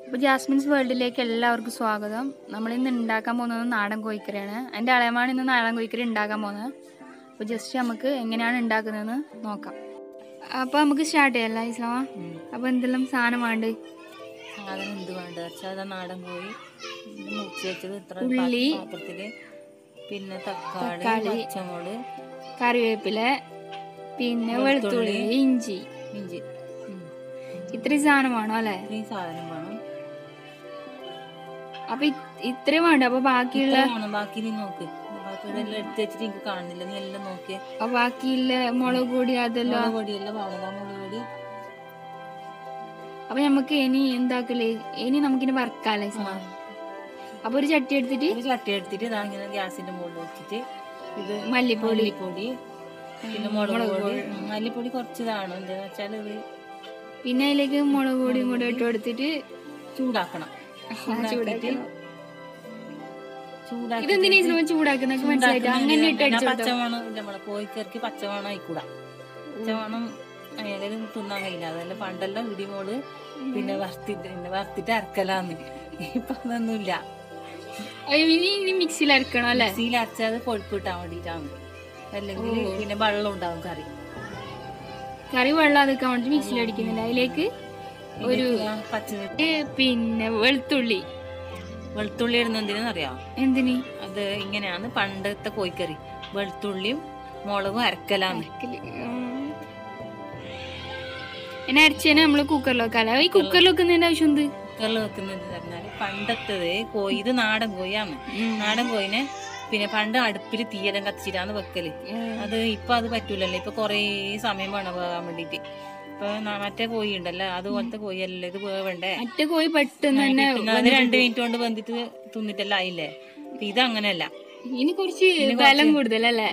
അപ്പോൾ ജാസ്മിൻസ് വേൾഡിലേക്ക് എല്ലാവർക്കും സ്വാഗതം നമ്മൾ ഇന്ന് ഉണ്ടാക്കാൻ പോകുന്നത് നാടൻ കോഴിക്കറിയാണ് എൻ്റെ അളയമാണ് ഇന്ന് നാടൻ കോഴിക്കറി ഉണ്ടാക്കാൻ പോകുന്നത് അപ്പോൾ ജസ്റ്റ് നമുക്ക് എങ്ങനെയാണ് ഉണ്ടാക്കുന്നതെന്ന് നോക്കാം അപ്പോൾ നമുക്ക് സ്റ്റാർട്ട് ചെയ്യാം അല്ലേ ഇസ്ലാമ അപ്പോൾ എന്തെല്ലാം സാധനം വേണ്ട സാധനം എന്ത് വേണ്ട വെച്ചാൽ അതാ നാടൻ കോഴി ഇത് മുറിച്ച് വെച്ചത് ഇത്ര ഉള്ളി. പാ- പാത്രത്തില് പിന്നെ തക്കാളി തക്കാളി. പച്ചമുളക് കറിവേപ്പില പിന്നെ വെളുത്തുള്ളി ഇഞ്ചി ഇഞ്ചി ഉം. ഇത്രയും സാധനം വേണോ അല്ലേ ഇത്രയും സാധനം വേണം അപ്പോൾ ഇത്- ഇത്രയും വേണ്ട അപ്പോൾ ബാക്കിയുള്ള ഇത്രയും വേണം ബാക്കി നീ നോക്ക് ബാക്കി ഇതെല്ലാം എടുത്ത് വെച്ചിട്ട് എനിക്ക് കാണുന്നില്ല നീ എല്ലാം നോക്കിയേ അപ്പോൾ ബാക്കിയുള്ള മുളക് പൊടി അതെല്ലാം മുളക് പൊടിയെല്ലാം പാടുക മുളക് പൊടി അപ്പോൾ നമുക്ക് ഇനി എന്താക്കല് ഇനി നമുക്കിനി വറക്കാല്ലേ ഇസ്ലാമ അപ്പോൾ ഒരു ചട്ടി എടുത്തിട്ട് ഒരു ചട്ടി എടുത്തിട്ട് ഇതാ ഇങ്ങനെ ഗ്യാസിന്റെ മുകളിൽ വെച്ചിട്ട് ഇത് മല്ലിപ്പൊടി മല്ലിപ്പൊടി പിന്നെ മുളക് പൊടി ഉം, മല്ലിപ്പൊടി കുറച്ചതാണ് എന്താന്ന് വെച്ചാൽ ഇത് പിന്നെ അതിലേക്ക് മുളക് പൊടിയും കൂടെ ഇട്ട് കൊടുത്തിട്ട് ചൂടാക്കണം ചൂടാക്കണം ചൂടാക്കി ഇതെന്തിനാ ഇതിന് ചൂടാക്കുന്ന മനസ്സിലായിട്ട് അങ്ങനെ ഇട്ട് അടിച്ചു കൊടുത്തോ പച്ചമണം നമ്മളെ കോഴിക്കറിക്ക് പച്ചമണം ആയിക്കൂടാ പച്ചമണം അയാലും തിന്നാൻ കഴിയില്ല അതെല്ലാം പണ്ടെല്ലാം ഇടിമോള് പിന്നെ വറുത്തിട്ട് പിന്നെ വറുത്തിട്ട് അരക്കലാന്ന് ഇപ്പൊ അതൊന്നുമില്ല അയ്യോ, ഇനി ഇനി മിക്സിയിൽ അരക്കണം അല്ലേ മിക്സിയിൽ അരച്ചത് കൊഴുപ്പ് കിട്ടാൻ വേണ്ടിയിട്ടാണ് അല്ലെങ്കിൽ പിന്നെ വെള്ളം ഉണ്ടാവും കറി കറി വെള്ളം അതൊക്കെ വേണ്ടിട്ട് മിക്സിയിൽ അടിക്കുന്നില്ല അതിലേക്ക് ഒരു ആ പച്ച ഏ, പിന്നെ വെളുത്തുള്ളി വെളുത്തുള്ളി ഇടുന്ന എന്തിനാണെന്നറിയാം എന്തിന് അത് ഇങ്ങനെയാണ് പണ്ടത്തെ കോഴിക്കറി വെളുത്തുള്ളിയും മുളകും അരക്കലാന്ന് എന്നെ അരച്ചേനെ നമ്മള് കുക്കറിൽ വെക്കാല ഈ കുക്കറിൽ വെക്കുന്നതിന്റെ ആവശ്യം എന്ത് കുക്കറിൽ വെക്കുന്നത് പറഞ്ഞാല് പണ്ടത്തത് കോഴി ഇത് നാടൻ കോഴിയാണ് നാടൻ കോഴിനെ പിന്നെ പണ്ട് അടുപ്പിൽ തീയെല്ലാം കത്തിച്ചിട്ടാണ് വെക്കല് അത് ഇപ്പൊ അത് പറ്റൂലല്ലോ ഇപ്പൊ കൊറേ സമയം വേണം വേകാൻ വേണ്ടിട്ട് ഇപ്പൊ ന- മറ്റേ കോഴി ഉണ്ടല്ലോ അതുപോലത്തെ കോഴിയല്ലേ ഇത് വേവണ്ടേ മറ്റേ കോഴി പെട്ടെന്ന് തന്നെ കിട്ടുന്നത് അത് രണ്ട് മിനിറ്റ് കൊണ്ട് വെന്തിട്ട് തിന്നിട്ടെല്ലാം ആയില്ലേ അപ്പൊ ഇത് അങ്ങനെയല്ല ഇനി കുറച്ച് ബലം കൂടുതലല്ലേ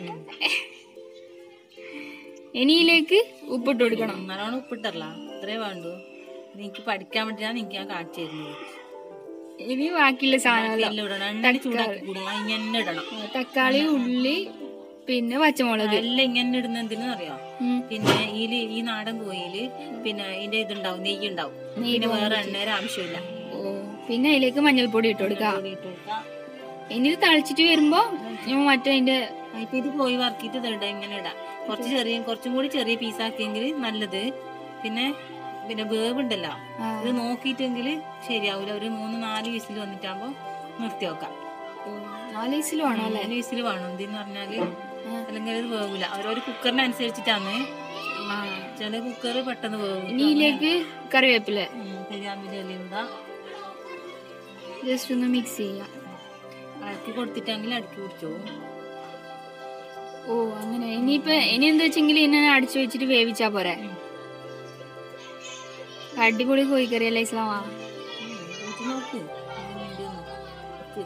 ഇനി ഇതിലേക്ക് ഉപ്പിട്ട് കൊടുക്കണം നല്ലോണം ഉപ്പിട്ടല്ല അത്രേ വേണ്ടു എനിക്ക് പഠിക്കാൻ വേണ്ടിയാണ് എനിക്ക് ഞാൻ കാണിച്ചു തരുന്നത് ഇനി ബാക്കിയുള്ള സാധനം എല്ലാം ഇടണം എണ്ണ ചൂടാക്കി കൂടാ ഇങ്ങനെ ഇടണം തക്കാളി ഉള്ളി പിന്നെ പച്ചമുളക് എല്ലാം ഇങ്ങനെ ഇടുന്ന എന്തിനാ അറിയാം ഉം. പിന്നെ ഇതില് ഈ നാടൻ കോയില് പിന്നെ ഇതിന്റെ ഇതുണ്ടാവും നെയ്യ് ഉണ്ടാവും പിന്നെ വേറെ എണ്ണയുടെ ആവശ്യമില്ല ഓ പിന്നെ അതിലേക്ക് മഞ്ഞൾപ്പൊടി ഇട്ട് കൊടുക്കാം പൊടി ഇട്ട് കൊടുക്കാം. ഇനി ഇത് തളിച്ചിട്ട് വരുമ്പോ ഞാൻ മറ്റേ അതിന്റെ ആ, ഇപ്പൊ ഇത് കോഴി വറക്കിയിട്ട് ഇതാ ഇങ്ങനെ ഇടാം കുറച്ച് ചെറിയ കുറച്ചും കൂടി ചെറിയ പീസാക്കിയെങ്കിൽ നല്ലത് പിന്നെ പിന്നെ വേവുണ്ടല്ലോ ആ. ഇത് നോക്കിയിട്ടെങ്കിൽ ശരിയാവൂല ഒരു മൂന്ന് നാല് വിസിൽ വന്നിട്ടാകുമ്പോ നിർത്തി വെക്കാം ഓ, നാല് വയസ്സിൽ വേണം അല്ലേ നാല് വിസിൽ വേണം എന്തെന്ന് പറഞ്ഞാല് അല്ലെങ്കിൽ ഇത് വേവൂല ഓരോരോ കുക്കറിനനുസരിച്ചിട്ടാണ് ആ. ചില കുക്കർ പെട്ടെന്ന് വേവും ഇനി ഇതിലേക്ക് കറിവേപ്പില കരിയാമ്പിന്റെ ഇലയും ഇടാം ജസ്റ്റ് ഒന്ന് മിക്സ് ചെയ്യാം ഇളക്കി കൊടുത്തിട്ടെങ്കിൽ അടുക്കി കുടിച്ചോ ഓ അങ്ങനെ ഇനിയിപ്പോ ഇനി എന്താ വെച്ചെങ്കിൽ ഇന്നെ അടിച്ചു വെച്ചിട്ട് വേവിച്ചാ പോരെ അടിപൊളി കോഴിക്കറി അല്ലേ ഇസ്ലാമാ നോക്ക് എങ്ങനെയുണ്ടെന്ന്. നോക്ക്.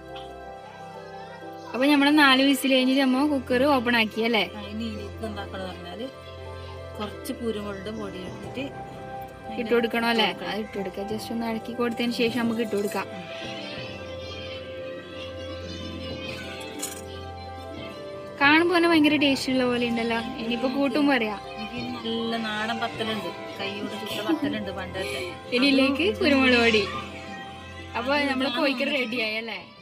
അപ്പൊ നമ്മള് നാല് വിസിൽ കഴിഞ്ഞിട്ട് നമ്മ കുക്കർ ഓപ്പൺ ആക്കി അല്ലേ ആ, ഇനി ഇതിലേക്ക് എന്താക്കണം പറഞ്ഞാല് കുറച്ച് കുരുമുളകുടെ പൊടി എടുത്തിട്ട് ഇട്ട് കൊടുക്കണോ അല്ലേ അത് ഇട്ട് കൊടുക്കാം ജസ്റ്റ് ഒന്ന് ഇളക്കി കൊടുത്തതിന് ശേഷം നമുക്ക് ഇട്ട് കൊടുക്കാം കാണുമ്പോ തന്നെ ഭയങ്കര ടേസ്റ്റ് ഉള്ള പോലെ ഉണ്ടല്ലോ ഇനിയിപ്പോ കൂട്ടുമ്പോ അറിയാം എനിക്ക് നല്ല നാടൻ പത്തലുണ്ട് കൈയോട് ചുട്ട പത്തലുണ്ട് പണ്ടത്തെ ഇനിയിലേക്ക് കുരുമുളക് പൊടി അപ്പൊ നമ്മള് കോഴിക്കറി റെഡിയായി അല്ലേ